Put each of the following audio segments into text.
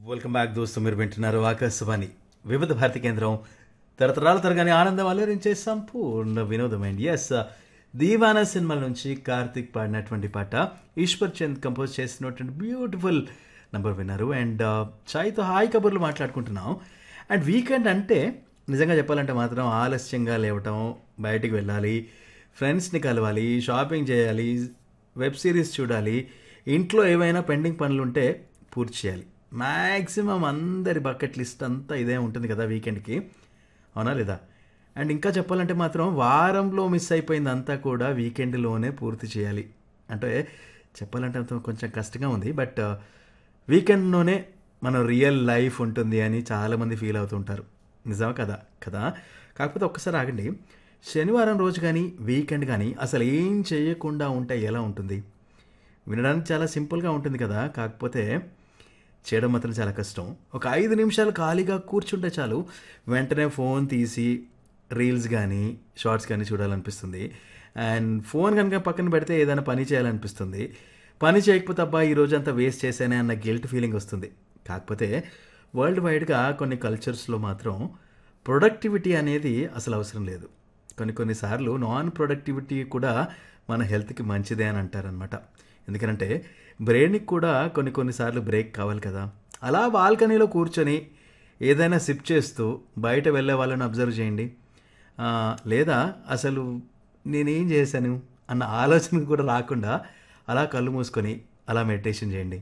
welcome back దోస్తు మీరు వింటున్నారు ఆకాశవాణి వివిధ భారతి కేంద్రం తరతరాల తరగానే ఆనందం అలరించే సంపూర్ణ వినోదం అండి ఎస్ దీవానా సినిమా నుంచి కార్తిక్ పాడినటువంటి పాట ఈశ్వర్ చంద్ కంపోజ్ చేసినటువంటి బ్యూటిఫుల్ నంబర్ విన్నారు అండ్ చాయ్తో హాయ్ కబుర్లు మాట్లాడుకుంటున్నాం అండ్ వీకెండ్ అంటే నిజంగా చెప్పాలంటే మాత్రం ఆలస్యంగా లేవటం బయటికి వెళ్ళాలి ఫ్రెండ్స్ని కలవాలి షాపింగ్ చేయాలి వెబ్ సిరీస్ చూడాలి ఇంట్లో ఏవైనా పెండింగ్ పనులు ఉంటే పూర్తి చేయాలి మ్యాక్సిమం అందరి బకెట్ లిస్ట్ అంతా ఇదే ఉంటుంది కదా వీకెండ్కి అవునా లేదా అండ్ ఇంకా చెప్పాలంటే మాత్రం వారంలో మిస్ అయిపోయింది అంతా కూడా వీకెండ్లోనే పూర్తి చేయాలి అంటే చెప్పాలంటే అంత కొంచెం కష్టంగా ఉంది బట్ వీకెండ్లోనే మన రియల్ లైఫ్ ఉంటుంది అని చాలామంది ఫీల్ అవుతుంటారు నిజమా కదా కదా కాకపోతే ఒక్కసారి ఆగండి శనివారం రోజు కానీ వీకెండ్ కానీ అసలు ఏం చేయకుండా ఉంటే ఎలా ఉంటుంది వినడానికి చాలా సింపుల్గా ఉంటుంది కదా కాకపోతే చేయడం మాత్రం చాలా కష్టం ఒక ఐదు నిమిషాలు ఖాళీగా కూర్చుంటే చాలు వెంటనే ఫోన్ తీసి రీల్స్ కానీ షార్ట్స్ కానీ చూడాలనిపిస్తుంది అండ్ ఫోన్ కనుక పక్కన పెడితే ఏదైనా పని చేయాలనిపిస్తుంది పని చేయకపోతే అబ్బా ఈ రోజు అంతా వేస్ట్ చేశానే అన్న గిల్ట్ ఫీలింగ్ వస్తుంది కాకపోతే వరల్డ్ వైడ్గా కొన్ని కల్చర్స్లో మాత్రం ప్రొడక్టివిటీ అనేది అసలు అవసరం లేదు కొన్ని కొన్నిసార్లు నాన్ ప్రొడక్టివిటీ కూడా మన హెల్త్కి మంచిదే అని అంటారనమాట ఎందుకంటే బ్రెయిన్కి కూడా కొన్ని కొన్నిసార్లు బ్రేక్ కావాలి కదా అలా బాల్కనీలో కూర్చొని ఏదైనా సిప్ చేస్తూ బయట వెళ్ళే వాళ్ళని అబ్జర్వ్ చేయండి ఆ, లేదా అసలు నేనేం చేశాను అన్న ఆలోచన కూడా రాకుండా అలా కళ్ళు మూసుకొని అలా మెడిటేషన్ చేయండి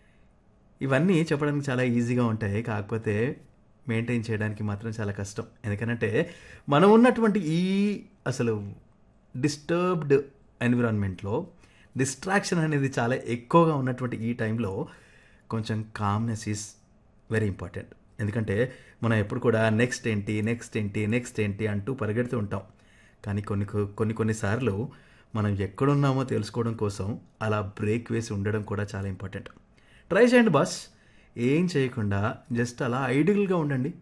ఇవన్నీ చెప్పడానికి చాలా ఈజీగా ఉంటాయి కాకపోతే మెయింటైన్ చేయడానికి మాత్రం చాలా కష్టం ఎందుకంటే మనం ఉన్నటువంటి ఈ అసలు డిస్టర్బ్డ్ ఎన్విరాన్మెంట్లో డిస్ట్రాక్షన్ అనేది చాలా ఎక్కువగా ఉన్నటువంటి ఈ టైంలో కొంచెం కామ్నెస్ ఈజ్ వెరీ ఇంపార్టెంట్ ఎందుకంటే మనం ఎప్పుడు కూడా నెక్స్ట్ ఏంటి నెక్స్ట్ ఏంటి నెక్స్ట్ ఏంటి అంటూ పరిగెడుతూ ఉంటాం కానీ కొన్ని కొ- కొన్ని కొన్నిసార్లు మనం ఎక్కడున్నామో తెలుసుకోవడం కోసం అలా బ్రేక్ వేసి ఉండడం కూడా చాలా ఇంపార్టెంట్ ట్రై చేయండి బాస్ ఏం చేయకుండా జస్ట్ అలా ఐడియల్గా ఉండండి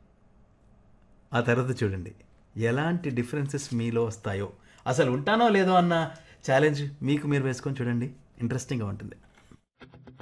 ఆ తర్వాత చూడండి ఎలాంటి డిఫరెన్సెస్ మీలో వస్తాయో అసలు ఉంటానో లేదో అన్న ఛాలెంజ్ మీకు మీరు వేసుకొని చూడండి ఇంట్రెస్టింగ్గా ఉంటుంది